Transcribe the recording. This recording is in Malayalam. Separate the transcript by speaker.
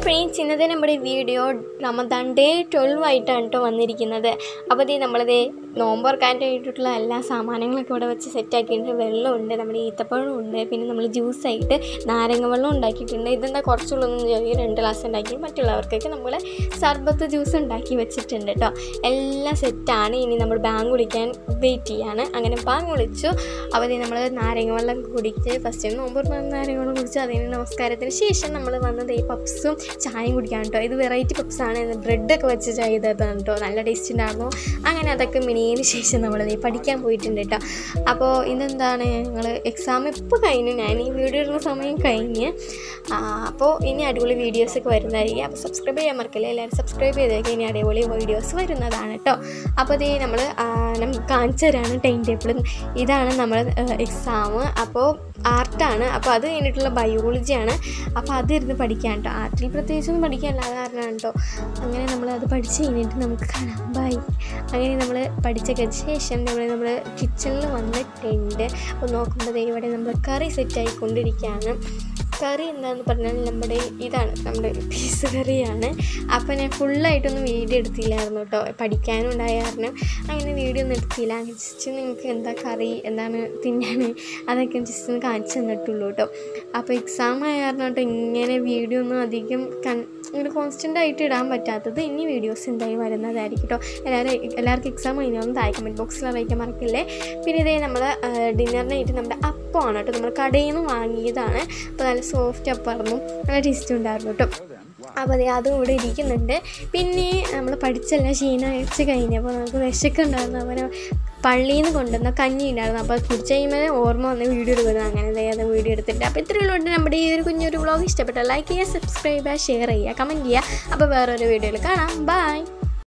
Speaker 1: ഫ്രണ്ട്സ് ഇന്നത്തെ നമ്മുടെ വീഡിയോ റമദാൻ ഡേ ട്വൽവ് ആയിട്ടാണ് കേട്ടോ വന്നിരിക്കുന്നത് അപ്പോൾ ഇത് നമ്മളിത് നോമ്പുറക്കാനായിട്ടുള്ള എല്ലാ സാമാനങ്ങളൊക്കെ ഇവിടെ വെച്ച് സെറ്റാക്കിയിട്ടുണ്ട് വെള്ളമുണ്ട് നമ്മുടെ ഈത്തപ്പഴം ഉണ്ട് പിന്നെ നമ്മൾ ജ്യൂസായിട്ട് നാരങ്ങ വെള്ളം ഉണ്ടാക്കിയിട്ടുണ്ട് ഇതെന്താ കുറച്ചുള്ളൊന്നും ചെറിയ രണ്ട് ഗ്ലാസ് ഉണ്ടാക്കി മറ്റുള്ളവർക്കൊക്കെ നമ്മൾ സർബത്ത് ജ്യൂസ് ഉണ്ടാക്കി വെച്ചിട്ടുണ്ട് കേട്ടോ എല്ലാം സെറ്റാണ് ഇനി നമ്മൾ ബാങ്ക് കുടിക്കാൻ വെയിറ്റ് ചെയ്യാണ് അങ്ങനെ ബാങ്ക് വിളിച്ചു അപ്പോൾ ഇത് നമ്മൾ നാരങ്ങ വെള്ളം കുടിച്ച് ഫസ്റ്റ് നോമ്പ് തുറന്ന് നാരങ്ങ വെള്ളം കുടിച്ചു അതിന് നമസ്കാരത്തിന് ശേഷം നമ്മൾ വന്നത് ഈ പപ്സും ചായയും കുടിക്കാൻ കേട്ടോ ഇത് വെറൈറ്റി പപ്സാണ് ബ്രെഡൊക്കെ വെച്ച് ചെയ്തതാണ് കേട്ടോ നല്ല ടേസ്റ്റ് ഉണ്ടായിരുന്നു അങ്ങനെ അതൊക്കെ മിനിയതിന് ശേഷം നമ്മൾ പഠിക്കാൻ പോയിട്ടുണ്ട് കേട്ടോ അപ്പോൾ ഇതെന്താണ് ഞങ്ങൾ എക്സാം ഇപ്പോൾ കഴിഞ്ഞു ഞാൻ ഈ വീഡിയോ ഇടുന്ന സമയം കഴിഞ്ഞ് ആ, അപ്പോൾ ഇനി അടിപൊളി വീഡിയോസൊക്കെ വരുന്നതായിരിക്കും അപ്പോൾ സബ്സ്ക്രൈബ് ചെയ്യാൻ മറക്കില്ല എല്ലാവരും സബ്സ്ക്രൈബ് ചെയ്തേക്ക് ഇനി അടിപൊളി വീഡിയോസ് വരുന്നതാണ് കേട്ടോ അപ്പോൾ ഇത് നമ്മൾ കാണിച്ചു തരാണ് ടൈം ടേബിൾ ഇതാണ് നമ്മൾ എക്സാം അപ്പോൾ ആർട്ടാണ് അപ്പോൾ അത് കഴിഞ്ഞിട്ടുള്ള ബയോളജിയാണ് അപ്പോൾ അതിരുന്ന് പഠിക്കാൻ കേട്ടോ ആർട്ടിൽ പ്രത്യേകിച്ചൊന്നും പഠിക്കാനില്ല അത് കാരണമാണ് കേട്ടോ അങ്ങനെ നമ്മൾ അത് പഠിച്ച് കഴിഞ്ഞിട്ട് നമുക്ക് കാണാം ബൈ അങ്ങനെ നമ്മൾ പഠിച്ചൊക്കെ ശേഷം നമ്മൾ നമ്മൾ കിച്ചണിൽ വന്നിട്ടുണ്ട് അപ്പോൾ നോക്കുമ്പോൾ ദേ ഇവിടെ നമ്മൾ കറി സെറ്റായിക്കൊണ്ടിരിക്കുകയാണ് കറി എന്താണെന്ന് പറഞ്ഞാൽ നമ്മുടെ ഇതാണ് നമ്മുടെ പീസ് കറിയാണ് അപ്പോൾ ഞാൻ ഫുള്ളായിട്ടൊന്നും വീഡിയോ എടുത്തില്ലായിരുന്നു കേട്ടോ പഠിക്കാനും ഉണ്ടായ കാരണം അങ്ങനെ വീഡിയോ ഒന്നും എടുത്തില്ല ജസ്റ്റ് നിങ്ങൾക്ക് എന്താ കറി എന്താണ് തിന്നാൻ അതൊക്കെ ജസ്റ്റ് ഒന്ന് കാണിച്ചു തന്നിട്ടുള്ളൂ കേട്ടോ അപ്പോൾ എക്സാം ആയ കാരണം കേട്ടോ ഇങ്ങനെ വീഡിയോ ഒന്നും അധികം കൺ ഇങ്ങനെ കോൺസ്റ്റൻ്റ് ആയിട്ട് ഇടാൻ പറ്റാത്തത് ഇനി വീഡിയോസ് എന്തായാലും വരുന്നതായിരിക്കും കേട്ടോ എല്ലാവരും എല്ലാവർക്കും എക്സാം കഴിഞ്ഞാലും താഴെ കമൻറ്റ് ബോക്സിൽ അറിയിക്കാൻ മറക്കില്ലേ പിന്നെ ഇതേ നമ്മൾ ഡിന്നറിനായിട്ട് നമ്മുടെ അപ്പമാണ് കേട്ടോ നമ്മൾ കടയിൽ നിന്ന് വാങ്ങിയതാണ് അപ്പോൾ നല്ല സോഫ്റ്റ് അപ്പായിരുന്നു നല്ല ടേസ്റ്റ് ഉണ്ടായിരുന്നു കേട്ടോ അപ്പോൾ അതെ അതും ഇവിടെ ഇരിക്കുന്നുണ്ട് പിന്നെ നമ്മൾ പഠിച്ചെല്ലാം ക്ഷീണിച്ച് കഴിഞ്ഞപ്പോൾ നമുക്ക് വിശക്കുണ്ടായിരുന്നു അവനെ പള്ളിയിൽ നിന്ന് കൊണ്ടുവന്ന കഞ്ഞി ഉണ്ടായിരുന്നു അപ്പോൾ അത് കുടിച്ച് കഴിയുമ്പോൾ ഓർമ്മ വന്ന് വീഡിയോ എടുക്കുന്നത് അങ്ങനെ ദേ അത് വീഡിയോ എടുത്തിട്ട് അപ്പോൾ ഇത്രയുള്ളൂ നമ്മുടെ ഈ ഒരു കുഞ്ഞൊരു വ്ളോഗ് ഇഷ്ടപ്പെട്ട ലൈക്ക് ചെയ്യുക സബ്സ്ക്രൈബ് ചെയ്യുക ഷെയർ ചെയ്യുക കമൻറ്റ് ചെയ്യുക അപ്പോൾ വേറൊരു വീഡിയോയിൽ കാണാം ബൈ